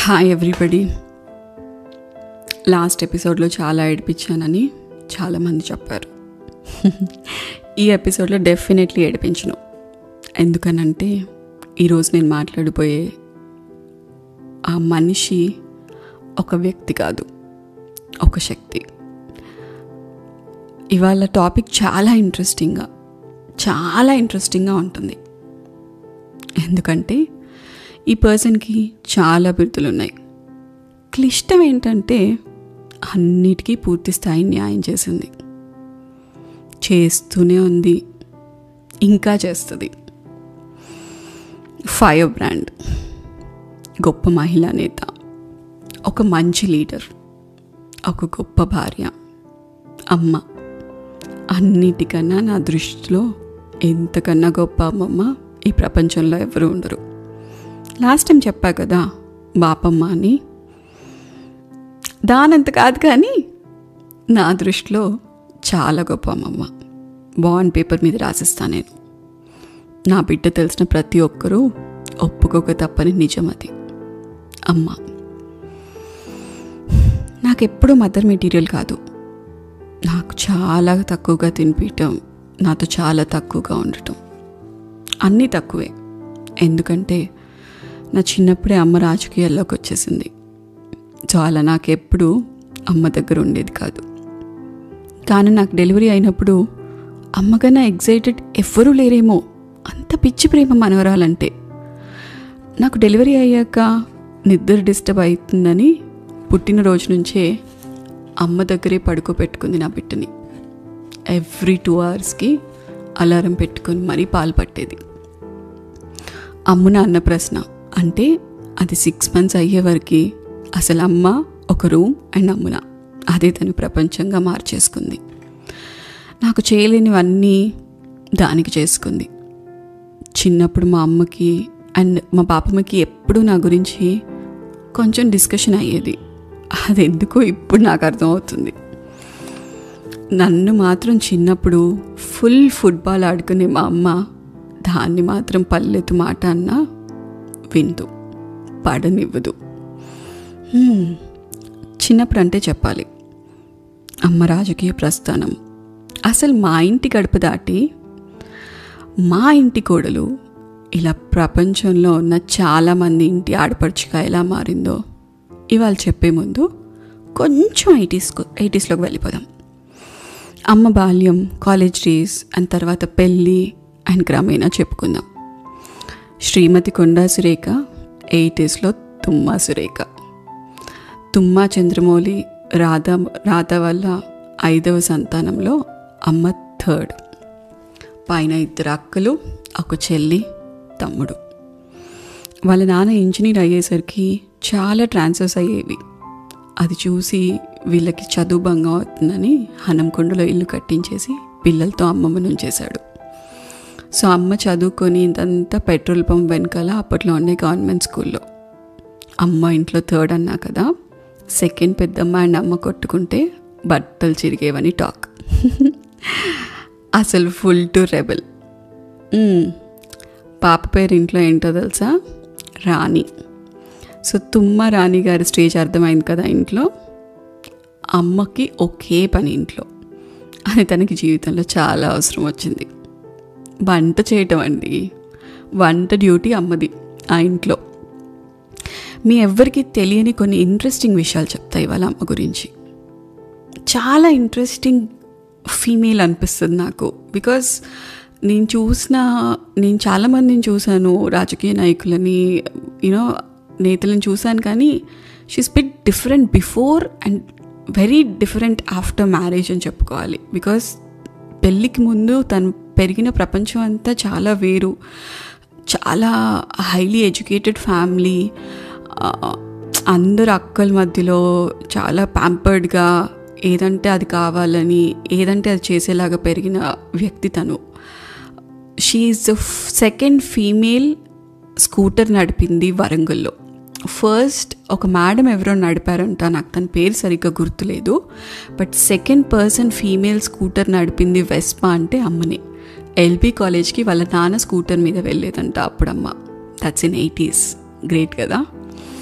Hi everybody last ఎపిసోడ్లో చాలా ఏడిపించానని చాలామంది చెప్పారు ఈ ఎపిసోడ్లో డెఫినెట్లీ ఏడిపించను ఎందుకనంటే ఈరోజు నేను మాట్లాడిపోయే ఆ మనిషి ఒక వ్యక్తి కాదు ఒక శక్తి ఇవాళ టాపిక్ చాలా ఇంట్రెస్టింగ్గా చాలా ఇంట్రెస్టింగ్గా ఉంటుంది ఎందుకంటే ఈ పర్సన్కి చాలా బిరుదులు ఉన్నాయి క్లిష్టం ఏంటంటే అన్నిటికీ పూర్తి స్థాయి న్యాయం చేసింది చేస్తూనే ఉంది ఇంకా చేస్తుంది ఫైర్ బ్రాండ్ గొప్ప మహిళా నేత ఒక మంచి లీడర్ ఒక గొప్ప భార్య అమ్మ అన్నిటికన్నా నా దృష్టిలో ఎంతకన్నా గొప్ప అమ్మమ్మ ఈ ప్రపంచంలో ఎవరు ఉండరు లాస్ట్ టైం చెప్పా కదా బాపమ్మ అని దానంత కాదు కానీ నా దృష్టిలో చాలా గొప్ప అమ్మమ్మ బాండ్ పేపర్ మీద రాసిస్తా నేను నా బిడ్డ తెలిసిన ప్రతి ఒక్కరూ ఒప్పుకోక తప్పని నిజం అది అమ్మ నాకెప్పుడు మదర్ మెటీరియల్ కాదు నాకు చాలా తక్కువగా తినిపించటం నాతో చాలా తక్కువగా ఉండటం అన్నీ తక్కువే ఎందుకంటే నా చిన్నప్పుడే అమ్మ రాజకీయాల్లోకి వచ్చేసింది సో అలా నాకెప్పుడు అమ్మ దగ్గర ఉండేది కాదు కానీ నాకు డెలివరీ అయినప్పుడు అమ్మకన్నా ఎగ్జైటెడ్ ఎవ్వరూ లేరేమో అంత పిచ్చి ప్రేమ మనవరాలంటే నాకు డెలివరీ అయ్యాక నిద్ర డిస్టర్బ్ అవుతుందని పుట్టినరోజు నుంచే అమ్మ దగ్గరే పడుకోబెట్టుకుంది నా బిడ్డని ఎవ్రీ టూ అవర్స్కి అలారం పెట్టుకొని మరీ పాలు పట్టేది అమ్మున అన్న ప్రశ్న అంటే అది సిక్స్ మంత్స్ అయ్యే వరకు అసలు అమ్మ ఒక రూమ్ అండ్ అమ్మున అదే తను ప్రపంచంగా మార్చేసుకుంది నాకు చేయలేనివన్నీ దానికి చేసుకుంది చిన్నప్పుడు మా అమ్మకి అండ్ మా పాపమ్మకి ఎప్పుడు నా గురించి కొంచెం డిస్కషన్ అయ్యేది అది ఎందుకో ఇప్పుడు నాకు అర్థమవుతుంది నన్ను మాత్రం చిన్నప్పుడు ఫుల్ ఫుట్బాల్ ఆడుకునే మా అమ్మ దాన్ని మాత్రం పల్లెతు మాట అన్నా విందు పడనివ్వదు హ్మ్. చిన్నప్పుడు అంటే చెప్పాలి అమ్మ రాజకీయ ప్రస్థానం అసలు మా ఇంటి గడప దాటి మా ఇంటి కోడలు ఇలా ప్రపంచంలో ఉన్న చాలామంది ఇంటి ఆడపడుచుగా ఎలా మారిందో ఇవాళ చెప్పే ముందు కొంచెం ఎయిటీస్కు ఎయిటీస్లోకి వెళ్ళిపోదాం అమ్మ బాల్యం కాలేజ్ డేస్ అండ్ తర్వాత పెళ్ళి అండ్ క్రమేణా చెప్పుకుందాం శ్రీమతి కొండా సురేఖ ఎయిటీస్లో తుమ్మా సురేఖ తుమ్మా చంద్రమౌళి రాధ రాధ వల్ల ఐదవ సంతానంలో అమ్మ థర్డ్ పైన ఇద్దరు అక్కలు ఒక చెల్లి తమ్ముడు వాళ్ళ నాన్న ఇంజనీర్ అయ్యేసరికి చాలా ట్రాన్స్ఫర్స్ అయ్యేవి అది చూసి వీళ్ళకి చదువు భంగం అవుతుందని హనంకొండలో ఇల్లు కట్టించేసి పిల్లలతో అమ్మమ్మ ఉంచేశాడు సో అమ్మ చదువుకొని ఇదంతా పెట్రోల్ పంప్ వెనకాల అప్పట్లో ఉండే గవర్నమెంట్ స్కూల్లో అమ్మ ఇంట్లో థర్డ్ అన్నా కదా సెకండ్ పెద్దమ్మ అండ్ అమ్మ కొట్టుకుంటే బట్టలు చిరిగేవని టాక్ అసలు ఫుల్ టు రెబల్ పాప పేరు ఇంట్లో ఏంటో తెలుసా రాణి సో తుమ్మ రాణి గారి స్టేజ్ అర్థమైంది కదా ఇంట్లో అమ్మకి ఒకే పని ఇంట్లో అది తనకి జీవితంలో చాలా అవసరం వచ్చింది వంట చేయటం అండి వంట డ్యూటీ అమ్మది ఆ ఇంట్లో మీ ఎవ్వరికి తెలియని కొన్ని ఇంట్రెస్టింగ్ విషయాలు చెప్తాయి వాళ్ళ అమ్మ గురించి చాలా ఇంట్రెస్టింగ్ ఫీమేల్ అనిపిస్తుంది నాకు బికాస్ నేను చూసిన నేను చాలామందిని చూశాను రాజకీయ నాయకులని యూనో నేతలను చూశాను కానీ she's bit different before and very different after marriage అని చెప్పుకోవాలి బికాస్ పెళ్ళికి ముందు తను పెరిగిన ప్రపంచం అంతా చాలా వేరు చాలా హైలీ ఎడ్యుకేటెడ్ ఫ్యామిలీ అందరు అక్కల మధ్యలో చాలా ప్యాంపర్డ్గా ఏదంటే అది కావాలని ఏదంటే అది చేసేలాగా పెరిగిన వ్యక్తి తను she is the second female scooter నడిపింది వరంగల్లో ఫస్ట్ ఒక మేడం ఎవరో నడిపారంట నాకు తన పేరు సరిగ్గా గుర్తులేదు but second person female scooter నడిపింది వెస్పా అంటే అమ్మనే ఎల్బీ కాలేజ్కి వాళ్ళ నాన్న స్కూటర్ మీద వెళ్ళేదంట అప్పుడమ్మ దట్స్ ఇన్ ఎయిటీస్ గ్రేట్ కదా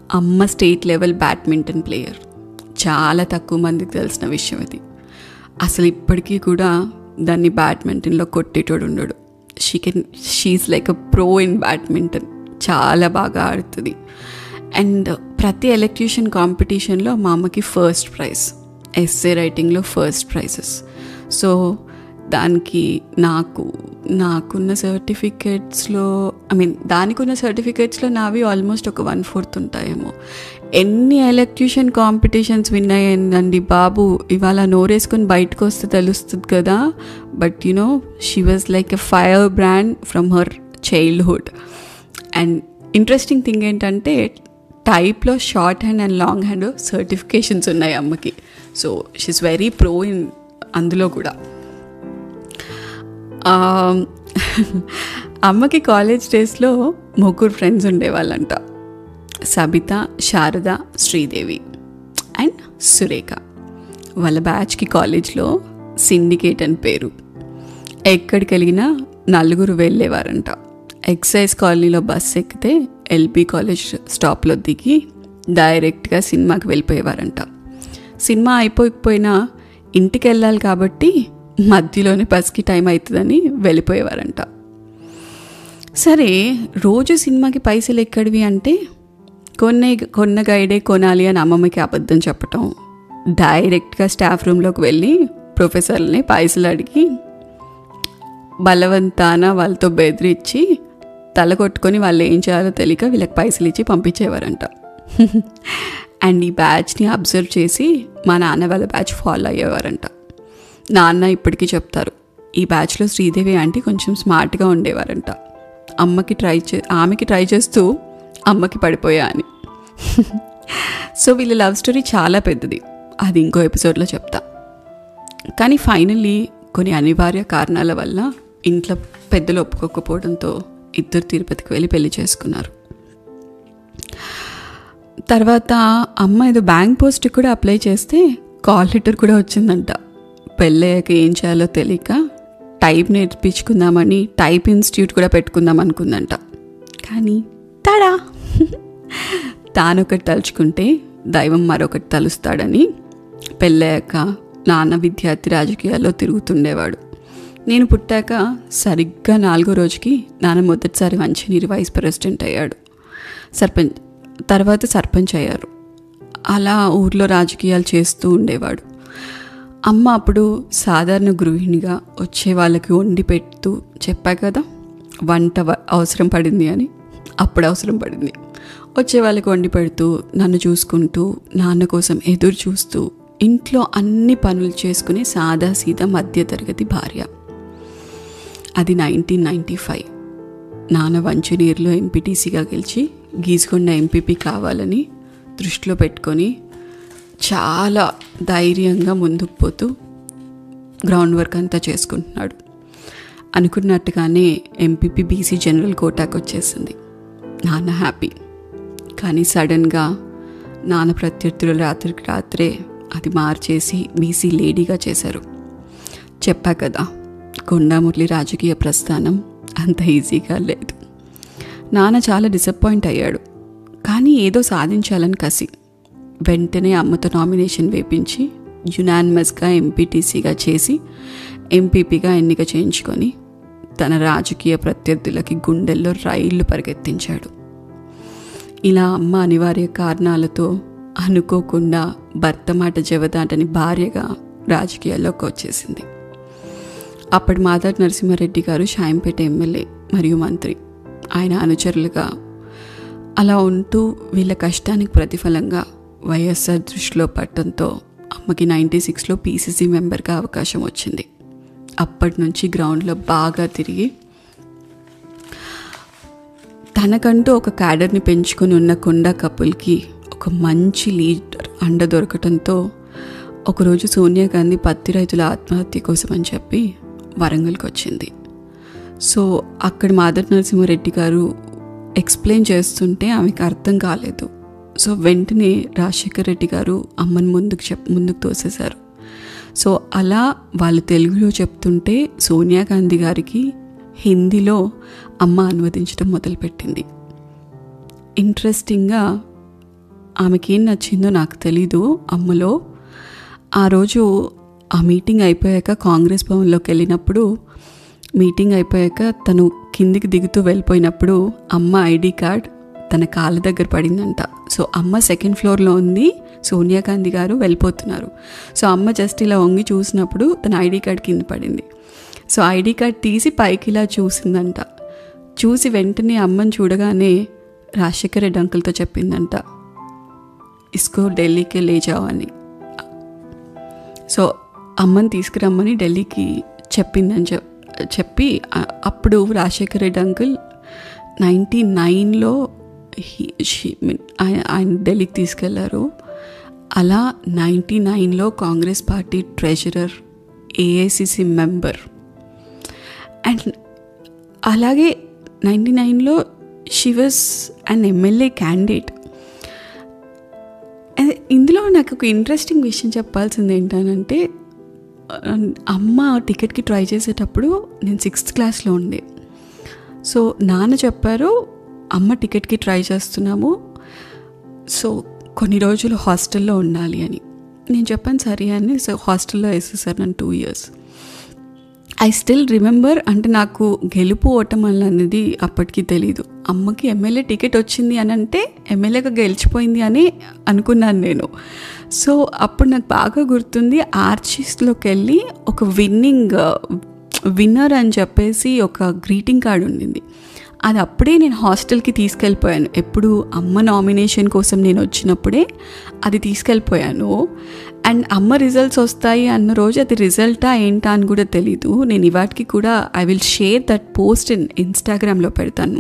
అమ్మ స్టేట్ లెవెల్ బ్యాడ్మింటన్ ప్లేయర్ చాలా తక్కువ మందికి తెలిసిన విషయం ఇది అసలు ఇప్పటికీ కూడా దాన్ని బ్యాడ్మింటన్లో కొట్టేటోడు ఉండడు she can she like a pro in badminton చాలా బాగా ఆడుతుంది అండ్ ప్రతి ఎలక్ట్యూషన్ కాంపిటీషన్లో మా అమ్మకి ఫస్ట్ ప్రైజ్ ఎస్ఏ రైటింగ్లో ఫస్ట్ ప్రైజెస్ సో దానికి నాకు నాకున్న సర్టిఫికేట్స్లో ఐ మీన్ దానికి ఉన్న సర్టిఫికేట్స్లో నావి ఆల్మోస్ట్ ఒక వన్ ఫోర్త్ ఉంటాయేమో ఎన్ని ఎలక్ట్యూషన్ కాంపిటీషన్స్ విన్ అయ్యిందండి బాబు ఇవాళ నోరేసుకొని బయటకు వస్తే తెలుస్తుంది కదా but you know she was like a fire brand from her childhood and interesting thing ఏంటంటే టైప్లో short hand and long hand certifications ఉన్నాయి అమ్మకి so she's very pro in అందులో కూడా అమ్మకి కాలేజ్ డేస్లో ముగ్గురు ఫ్రెండ్స్ ఉండేవాళ్ళంట సబిత శారద శ్రీదేవి అండ్ సురేఖ వాళ్ళ బ్యాచ్కి కాలేజ్లో సిండికేట్ అని పేరు ఎక్కడికి వెళ్ళినా నలుగురు వెళ్ళేవారంట ఎక్సైజ్ కాలనీలో బస్ ఎక్కితే ఎల్బీ కాలేజ్ స్టాప్లో దిగి డైరెక్ట్గా సినిమాకి వెళ్ళిపోయేవారంట సినిమా అయిపోకపోయినా ఇంటికి వెళ్ళాలి కాబట్టి మధ్యలోనే బస్కి టైం అవుతుందని వెళ్ళిపోయేవారంట సరే రోజు సినిమాకి పైసలు ఎక్కడివి అంటే కొన్నే కొన్న గైడే కొనాలి అని అమ్మమ్మకి అబద్ధం చెప్పటం డైరెక్ట్గా స్టాఫ్ రూమ్లోకి వెళ్ళి ప్రొఫెసర్ని పైసలు అడిగి బలవంతాన వాళ్ళతో బెదిరించి తల కొట్టుకొని వాళ్ళు ఏం చేయాలో తెలియక వీళ్ళకి పైసలు ఇచ్చి పంపించేవారంట అండ్ ఈ బ్యాచ్ని అబ్జర్వ్ చేసి మా నాన్న వాళ్ళ బ్యాచ్ ఫాలో అయ్యేవారంట నాన్న ఇప్పటికీ చెప్తారు ఈ బ్యాచ్లో శ్రీదేవి ఆంటీ కొంచెం స్మార్ట్గా ఉండేవారంట అమ్మకి ట్రై చే ఆమెకి ట్రై చేస్తూ అమ్మకి పడిపోయా అని సో వీళ్ళ లవ్ స్టోరీ చాలా పెద్దది అది ఇంకో ఎపిసోడ్లో చెప్తా కానీ ఫైనల్లీ కొన్ని అనివార్య కారణాల వల్ల ఇంట్లో పెద్దలు ఒప్పుకోకపోవడంతో ఇద్దరు తిరుపతికి వెళ్ళి పెళ్లి చేసుకున్నారు తర్వాత అమ్మ ఏదో బ్యాంక్ పోస్ట్ కూడా అప్లై చేస్తే కాల్ లెటర్ కూడా వచ్చిందంట పెళ్ళయ్యాక ఏం చేయాలో తెలియక టైప్ నేర్పించుకుందామని టైప్ ఇన్స్టిట్యూట్ కూడా పెట్టుకుందాం అనుకుందంట కానీ తడా తానొకటి తలుచుకుంటే దైవం మరొకటి తలుస్తాడని పెళ్ళయ్యాక నాన్న విద్యార్థి రాజకీయాల్లో తిరుగుతుండేవాడు నేను పుట్టాక సరిగ్గా నాలుగో రోజుకి నాన్న మొదటిసారి మంచినీరు వైస్ ప్రెసిడెంట్ అయ్యాడు సర్పంచ్ తర్వాత సర్పంచ్ అయ్యారు అలా ఊర్లో రాజకీయాలు చేస్తూ ఉండేవాడు అమ్మ అప్పుడు సాధారణ గృహిణిగా వచ్చే వాళ్ళకి వండి పెడుతూ చెప్పా కదా వంట వ- అవసరం పడింది అని అప్పుడు అవసరం పడింది వచ్చే వాళ్ళకి వండి పెడుతూ నన్ను చూసుకుంటూ నాన్న కోసం ఎదురు చూస్తూ ఇంట్లో అన్ని పనులు చేసుకునే సాదా సీదా మధ్యతరగతి భార్య అది నైన్టీన్ నైంటీ ఫైవ్ నాన్న వంచనీరులో ఎంపీటీసీగా గెలిచి గీసుకొండ ఎంపీపీ కావాలని దృష్టిలో పెట్టుకొని చాలా ధైర్యంగా ముందుకు పోతూ గ్రౌండ్ వర్క్ అంతా చేసుకుంటున్నాడు అనుకున్నట్టుగానే ఎంపీపీ బీసీ జనరల్ కోటాకు వచ్చేసింది నాన్న హ్యాపీ కానీ సడన్గా నాన్న ప్రత్యర్థులు రాత్రికి రాత్రే అది మార్చేసి బీసీ లేడీగా చేశారు చెప్పా కదా కొండామురళి రాజకీయ ప్రస్థానం అంత ఈజీగా లేదు నాన్న చాలా డిసప్పాయింట్ అయ్యాడు కానీ ఏదో సాధించాలని కసి వెంటనే అమ్మతో నామినేషన్ వేపించి యునానిమస్గా ఎంపీటీసీగా చేసి ఎంపీపీగా ఎన్నిక చేయించుకొని తన రాజకీయ ప్రత్యర్థులకి గుండెల్లో రైళ్లు పరిగెత్తించాడు ఇలా అమ్మ అనివార్య కారణాలతో అనుకోకుండా భర్త మాట జవదాటని భార్యగా రాజకీయాల్లోకి వచ్చేసింది అప్పటి మాదాటి నరసింహారెడ్డి గారు షాయంపేట ఎమ్మెల్యే మరియు మంత్రి ఆయన అనుచరులుగా అలా ఉంటూ వీళ్ళ కష్టానికి ప్రతిఫలంగా వైఎస్ఆర్ దృష్టిలో పడటంతో అమ్మకి నైంటీ సిక్స్లో పీసీసీ మెంబర్గా అవకాశం వచ్చింది అప్పటి నుంచి గ్రౌండ్లో బాగా తిరిగి తనకంటూ ఒక క్యాడర్ని పెంచుకొని ఉన్న కొండ కపుల్కి ఒక మంచి లీడర్ అండ దొరకటంతో ఒకరోజు సోనియా గాంధీ పత్తి రైతుల ఆత్మహత్య కోసం అని చెప్పి వరంగల్కి వచ్చింది సో అక్కడ మాదర్ నరసింహారెడ్డి గారు ఎక్స్ప్లెయిన్ చేస్తుంటే ఆమెకు అర్థం కాలేదు సో వెంటనే రాజశేఖర్ రెడ్డి గారు అమ్మని ముందుకు చెప్ ముందుకు తోసేశారు సో అలా వాళ్ళు తెలుగులో చెప్తుంటే సోనియా గాంధీ గారికి హిందీలో అమ్మ అనువదించడం మొదలుపెట్టింది ఇంట్రెస్టింగ్గా ఆమెకి ఏం నచ్చిందో నాకు తెలీదు అమ్మలో ఆ రోజు ఆ మీటింగ్ అయిపోయాక కాంగ్రెస్ భవన్లోకి వెళ్ళినప్పుడు మీటింగ్ అయిపోయాక తను కిందికి దిగుతూ వెళ్ళిపోయినప్పుడు అమ్మ ఐడి కార్డ్ తన కాళ్ళ దగ్గర పడిందంట సో అమ్మ సెకండ్ ఫ్లోర్లో ఉంది సోనియా గాంధీ గారు వెళ్ళిపోతున్నారు సో అమ్మ జస్ట్ ఇలా వంగి చూసినప్పుడు తన ఐడి కార్డ్ కింద పడింది సో ఐడి కార్డ్ తీసి పైకి ఇలా చూసిందంట చూసి వెంటనే అమ్మని చూడగానే రాజశేఖర్ రెడ్డి అంకుల్తో చెప్పిందంట ఇస్కో ఢిల్లీకి లే జాओ అని సో అమ్మని తీసుకురమ్మని ఢిల్లీకి చెప్పిందని చెప్ చెప్పి ఆ- అప్పుడు రాజశేఖర్ రెడ్డి అంకుల్ నైంటీ నైన్లో ఆయన ఆయన ఢిల్లీకి తీసుకెళ్లారు అలా నైంటీ నైన్లో Congress party treasurer AICC member and అలాగే నైంటీ నైన్లో she was an MLA candidate అదే ఇందులో నాకు ఒక ఇంట్రెస్టింగ్ విషయం చెప్పాల్సింది ఏంటనంటే ఆ, అమ్మ టికెట్కి ట్రై చేసేటప్పుడు నేను సిక్స్త్ క్లాస్లో ఉండే సో నాన్న చెప్పారు అమ్మ టికెట్కి ట్రై చేస్తున్నాము సో కొన్ని రోజులు హాస్టల్లో ఉండాలి అని నేను చెప్పాను సరే అని సో హాస్టల్లో వేసేసారు నన్ను two years I still remember అంటే నాకు గెలుపు ఓటం అనేది అప్పటికి తెలీదు అమ్మకి ఎమ్మెల్యే టికెట్ వచ్చింది అని అంటే ఎమ్మెల్యేగా గెలిచిపోయింది అని అనుకున్నాను నేను సో అప్పుడు నాకు బాగా గుర్తుంది ఆర్చిస్లోకి వెళ్ళి ఒక విన్నింగ్ విన్నర్ అని చెప్పేసి ఒక గ్రీటింగ్ కార్డు ఉండింది అది అప్పుడే నేను హాస్టల్కి తీసుకెళ్ళిపోయాను ఎప్పుడు అమ్మ నామినేషన్ కోసం నేను వచ్చినప్పుడే అది తీసుకెళ్ళిపోయాను అండ్ అమ్మ రిజల్ట్స్ వస్తాయి అన్న రోజు అది రిజల్టా ఏంటా అని కూడా తెలీదు నేను ఇవాటికి కూడా I will share that post in ఇన్స్టాగ్రామ్లో పెడతాను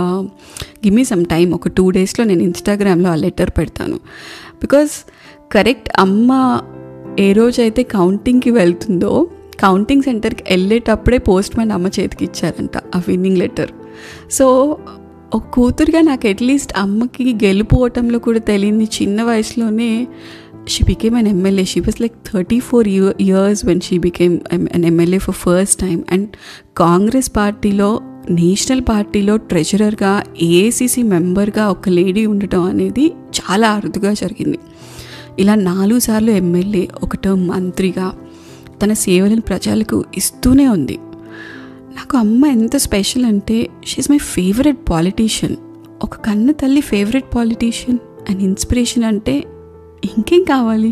గివ్ మీ సమ్ టైం ఒక టూ డేస్లో నేను ఇన్స్టాగ్రామ్లో ఆ లెటర్ పెడతాను బికాస్ కరెక్ట్ అమ్మ ఏ రోజైతే కౌంటింగ్కి వెళ్తుందో కౌంటింగ్ సెంటర్కి వెళ్ళేటప్పుడే పోస్ట్ మ్యాన్ అమ్మ చేతికి ఇచ్చారంట ఆ విన్నింగ్ లెటర్ సో ఒక కూతురుగా నాకు అట్లీస్ట్ అమ్మకి గెలుపోవటంలో కూడా తెలియని చిన్న వయసులోనే she became an MLA she was like thirty four years when she became an MLA for first time and Congress పార్టీలో నేషనల్ పార్టీలో ట్రెజరర్గా ఏఐసిసి మెంబర్గా ఒక లేడీ ఉండటం అనేది చాలా అరుదుగా జరిగింది ఇలా నాలుగు సార్లు ఎమ్మెల్యే ఒక టర్మ్ మంత్రిగా తన సేవలను ప్రజలకు ఇస్తూనే ఉంది నాకు అమ్మ ఎంత స్పెషల్ అంటే షీఈ్ మై ఫేవరెట్ పాలిటీషియన్ ఒక కన్న తల్లి ఫేవరెట్ పాలిటీషియన్ అండ్ ఇన్స్పిరేషన్ అంటే ఇంకేం కావాలి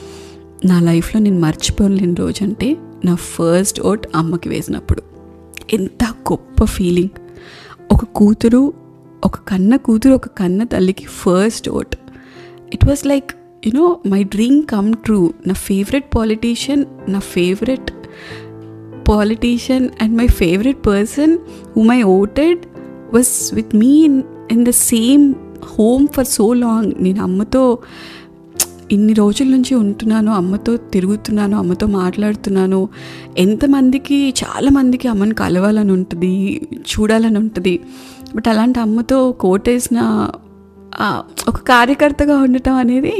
నా లైఫ్లో నేను మర్చిపోలేని రోజు అంటే నా ఫస్ట్ ఓట్ అమ్మకి వేసినప్పుడు ఎంత గొప్ప ఫీలింగ్ ఒక కూతురు ఒక కన్న కూతురు ఒక కన్న తల్లికి first vote it was like you know my dream come true నా ఫేవరెట్ పాలిటీషియన్ నా favourite politician and my favorite person whom I voted was with me in, in the same home for so long. నేను అమ్మతో ఇన్ని రోజుల నుంచి ఉంటున్నాను అమ్మతో తిరుగుతున్నాను అమ్మతో మాట్లాడుతున్నాను ఎంతమందికి చాలామందికి అమ్మని కలవాలని ఉంటుంది చూడాలని ఉంటుంది బట్ అలాంటి అమ్మతో కోటేసిన ఆ, ఒక కార్యకర్తగా ఉండటం అనేది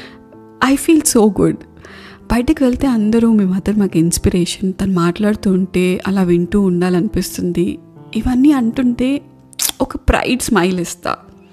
ఐ ఫీల్ సో గుడ్ బయటకు వెళ్తే అందరూ మీ మదర్ మాకు ఇన్స్పిరేషన్ తను మాట్లాడుతూ ఉంటే అలా వింటూ ఉండాలనిపిస్తుంది ఇవన్నీ అంటుంటే ఒక ప్రైడ్ స్మైల్ ఇస్తా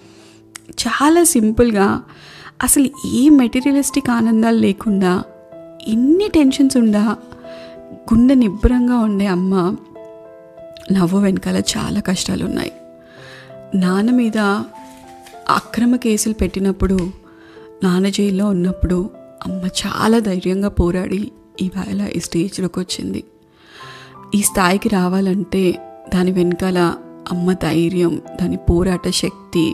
చాలా సింపుల్గా అసలు ఏ మెటీరియలిస్టిక్ ఆనందాలు లేకుండా ఎన్ని టెన్షన్స్ ఉండా గుండె నిబ్బరంగా ఉండే అమ్మ నవ్వు వెనకాల చాలా కష్టాలు ఉన్నాయి నాన్న మీద అక్రమ కేసులు పెట్టినప్పుడు నాన్న జైల్లో ఉన్నప్పుడు అమ్మ చాలా ధైర్యంగా పోరాడి ఇవాళ ఈ స్టేజ్లోకి వచ్చింది ఈ స్థాయికి రావాలంటే దాని వెనకాల అమ్మ ధైర్యం దాని పోరాట శక్తి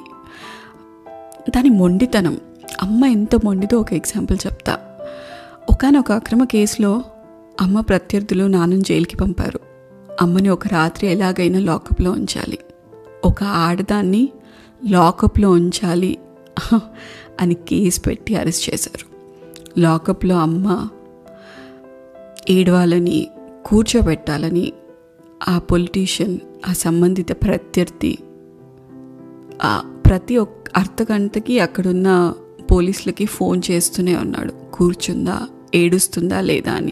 దాని మొండితనం అమ్మ ఎంత మొండిదో ఒక ఎగ్జాంపుల్ చెప్తా ఒకనొక అక్రమ కేసులో అమ్మ ప్రత్యర్థులు నాన్నని జైలుకి పంపారు అమ్మని ఒక రాత్రి ఎలాగైనా లాకప్లో ఉంచాలి ఒక ఆడదాన్ని లాకప్లో ఉంచాలి అని కేసు పెట్టి అరెస్ట్ చేశారు లాకప్లో అమ్మ ఏడవాలని కూర్చోబెట్టాలని ఆ పొలిటీషియన్ ఆ సంబంధిత ప్రత్యర్థి ఆ ప్రతి ఒక్క అర్ధ గంటకి అక్కడున్న పోలీసులకి ఫోన్ చేస్తూనే ఉన్నాడు కూర్చుందా ఏడుస్తుందా లేదా అని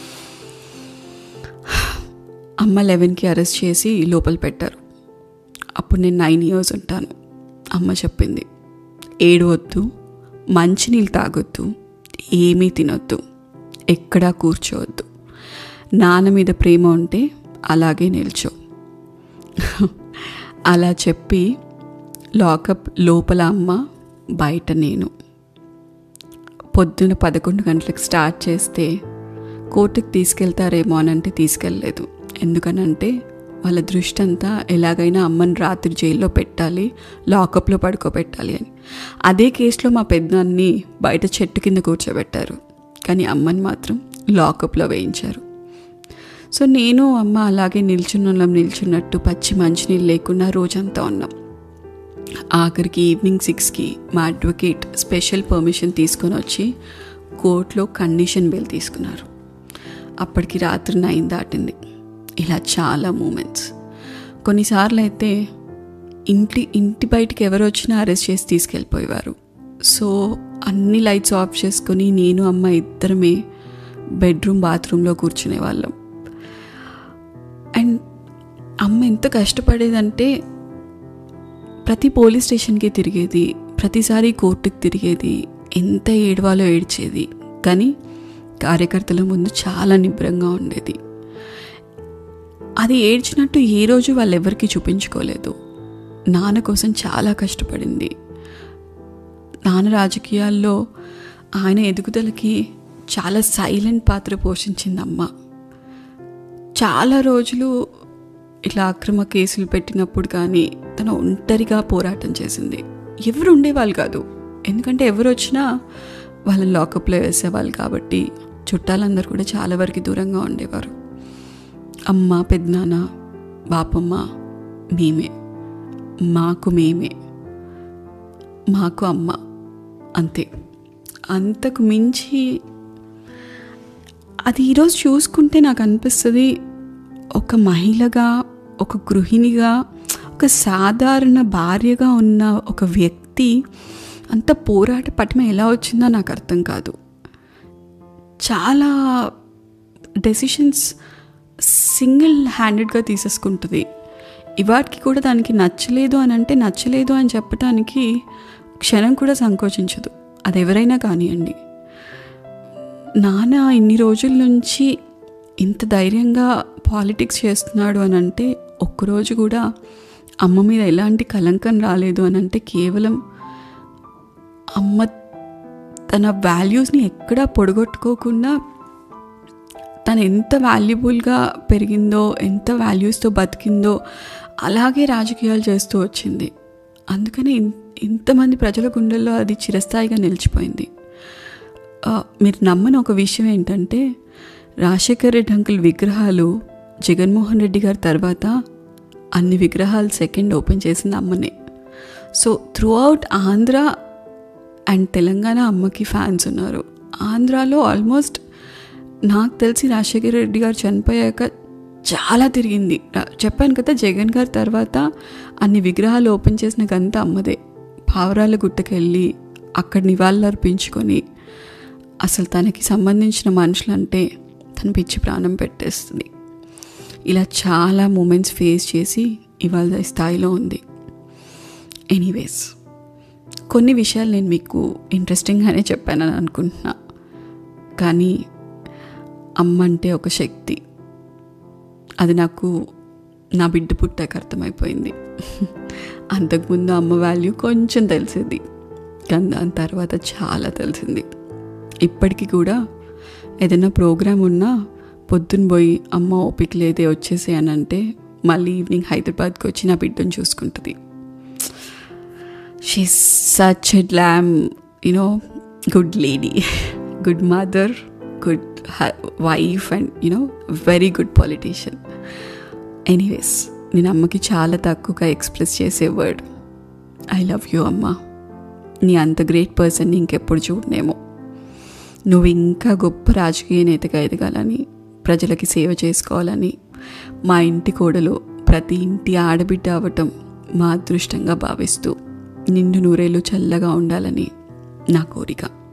అమ్మ లెవెన్కి అరెస్ట్ చేసి లోపల పెట్టారు అప్పుడు నేను నైన్ ఇయర్స్ ఉంటాను అమ్మ చెప్పింది ఏడవద్దు మంచినీళ్ళు తాగొద్దు ఏమీ తినొద్దు ఎక్కడా కూర్చోవద్దు నాన్న మీద ప్రేమ ఉంటే అలాగే నిల్చో అలా చెప్పి లాకప్ లోపల అమ్మ బయట నేను పొద్దున పదకొండు గంటలకు స్టార్ట్ చేస్తే కోర్టుకు తీసుకెళ్తారేమో అని అంటే తీసుకెళ్ళలేదు ఎందుకనంటే వాళ్ళ దృష్టి అంతా ఎలాగైనా అమ్మని రాత్రి జైల్లో పెట్టాలి లాకప్లో పడుకోబెట్టాలి అని అదే కేసులో మా పెద్దనాన్ని బయట చెట్టు కింద కూర్చోబెట్టారు కానీ అమ్మని మాత్రం లాకప్లో వేయించారు సో నేను అమ్మ అలాగే నిల్చున్నోళ్ళం నిల్చున్నట్టు పచ్చి మంచినీళ్ళు లేకుండా రోజంతా ఉన్నాం ఆఖరికి ఈవినింగ్ సిక్స్కి మా అడ్వకేట్ స్పెషల్ పర్మిషన్ తీసుకొని వచ్చి కోర్టులో కండిషన్ బెయిల్ తీసుకున్నారు అప్పటికి రాత్రి నైన్ దాటింది ఇలా చాలా మూమెంట్స్ కొన్నిసార్లు అయితే ఇంటి ఇంటి బయటికి ఎవరు వచ్చినా అరెస్ట్ చేసి తీసుకెళ్ళిపోయేవారు సో అన్ని లైట్స్ ఆఫ్ చేసుకొని నేను అమ్మ ఇద్దరమే బెడ్రూమ్ బాత్రూంలో కూర్చునే వాళ్ళం అండ్ అమ్మ ఎంత కష్టపడేదంటే ప్రతి పోలీస్ స్టేషన్కి తిరిగేది ప్రతిసారి కోర్టుకి తిరిగేది ఎంత ఏడవాలో ఏడ్చేది కానీ కార్యకర్తల ముందు చాలా నిబ్రంగా ఉండేది అది ఏడ్చినట్టు ఏ రోజు వాళ్ళెవరికి చూపించుకోలేదు నాన్న కోసం చాలా కష్టపడింది నాన్న రాజకీయాల్లో ఆయన ఎదుగుదలకి చాలా సైలెంట్ పాత్ర పోషించింది అమ్మ చాలా రోజులు ఇట్లా అక్రమ కేసులు పెట్టినప్పుడు కానీ తను ఒంటరిగా పోరాటం చేసింది ఎవరు ఉండేవాళ్ళు కాదు ఎందుకంటే ఎవరు వచ్చినా వాళ్ళని లాకప్లో వేసేవాళ్ళు కాబట్టి చుట్టాలందరూ కూడా చాలా వరకు దూరంగా ఉండేవారు అమ్మ పెద్దనాన్న బాపమ్మ మేమే మాకు మేమే మాకు అమ్మ అంతే అంతకు మించి అది ఈరోజు చూసుకుంటే నాకు అనిపిస్తుంది ఒక మహిళగా ఒక గృహిణిగా ఒక సాధారణ భార్యగా ఉన్న ఒక వ్యక్తి అంత పోరాట పటిమ ఎలా వచ్చిందో నాకు అర్థం కాదు చాలా డెసిషన్స్ సింగిల్ హ్యాండెడ్గా తీసేసుకుంటుంది ఇవాటికి కూడా దానికి నచ్చలేదు అని అంటే నచ్చలేదు అని చెప్పడానికి క్షణం కూడా సంకోచించదు అది ఎవరైనా కానివ్వండి నాన్న ఇన్ని రోజుల నుంచి ఇంత ధైర్యంగా పాలిటిక్స్ చేస్తున్నాడు అని అంటే ఒక్కరోజు కూడా అమ్మ మీద ఎలాంటి కలంకం రాలేదు అని అంటే కేవలం అమ్మ తన వాల్యూస్ని ఎక్కడా పొడగొట్టుకోకుండా తను ఎంత వాల్యుబుల్గా పెరిగిందో ఎంత వాల్యూస్తో బతికిందో అలాగే రాజకీయాలు చేస్తూ వచ్చింది అందుకని ఇన్- ఇంతమంది ప్రజల గుండెల్లో అది చిరస్థాయిగా నిలిచిపోయింది ఆ, మీరు నమ్మని ఒక విషయం ఏంటంటే రాజశేఖర్ రెడ్డి అంకుల్ విగ్రహాలు జగన్మోహన్ రెడ్డి గారి తర్వాత అన్ని విగ్రహాలు సెకండ్ ఓపెన్ చేసింది అమ్మనే so throughout Andhra and Telangana అమ్మకి ఫ్యాన్స్ ఉన్నారు ఆంధ్రాలో ఆల్మోస్ట్ నాకు తెలిసి రాజశేఖర రెడ్డి గారు చనిపోయాక చాలా తిరిగింది రా- చెప్పాను కదా జగన్ గారి తర్వాత అన్ని విగ్రహాలు ఓపెన్ చేసిన గంత అమ్మదే పావురాల గుట్టకెళ్ళి అక్కడ నివాళులు అర్పించుకొని అసలు తనకి సంబంధించిన మనుషులంటే తన పిచ్చి ప్రాణం పెట్టేస్తుంది ఇలా చాలా మూమెంట్స్ ఫేస్ చేసి ఇవాళ ఈ స్థాయిలో ఉంది ఎనీవేస్ కొన్ని విషయాలు నేను మీకు ఇంట్రెస్టింగ్గానే చెప్పానని అనుకుంటున్నా కానీ అమ్మ అంటే ఒక శక్తి అది నాకు నా బిడ్డ పుట్టాక అర్థమైపోయింది అంతకుముందు అమ్మ వాల్యూ కొంచెం తెలిసింది కానీ దాని తర్వాత చాలా తెలిసింది ఇప్పటికీ కూడా ఏదైనా ప్రోగ్రామ్ ఉన్నా పొద్దున్న పోయి అమ్మ ఓపిక లేదే వచ్చేసి అని అంటే మళ్ళీ ఈవినింగ్ హైదరాబాద్కి వచ్చి నా బిడ్డను చూసుకుంటుంది she such a lamb you know good lady good mother good wife and you know very good politician anyways నేను అమ్మకి చాలా తక్కువగా ఎక్స్ప్రెస్ చేసే వర్డ్ ఐ లవ్ యూ అమ్మ నీ అంత గ్రేట్ పర్సన్ని ఇంకెప్పుడు చూడనేమో నువ్వు ఇంకా గొప్ప రాజకీయ నేతగా ఎదగాలని ప్రజలకి సేవ చేసుకోవాలని మా ఇంటి కోడలు ప్రతి ఇంటి ఆడబిడ్డ అవ్వటం మా అదృష్టంగా భావిస్తూ నిండు నూరేళ్ళు చల్లగా ఉండాలని నా కోరిక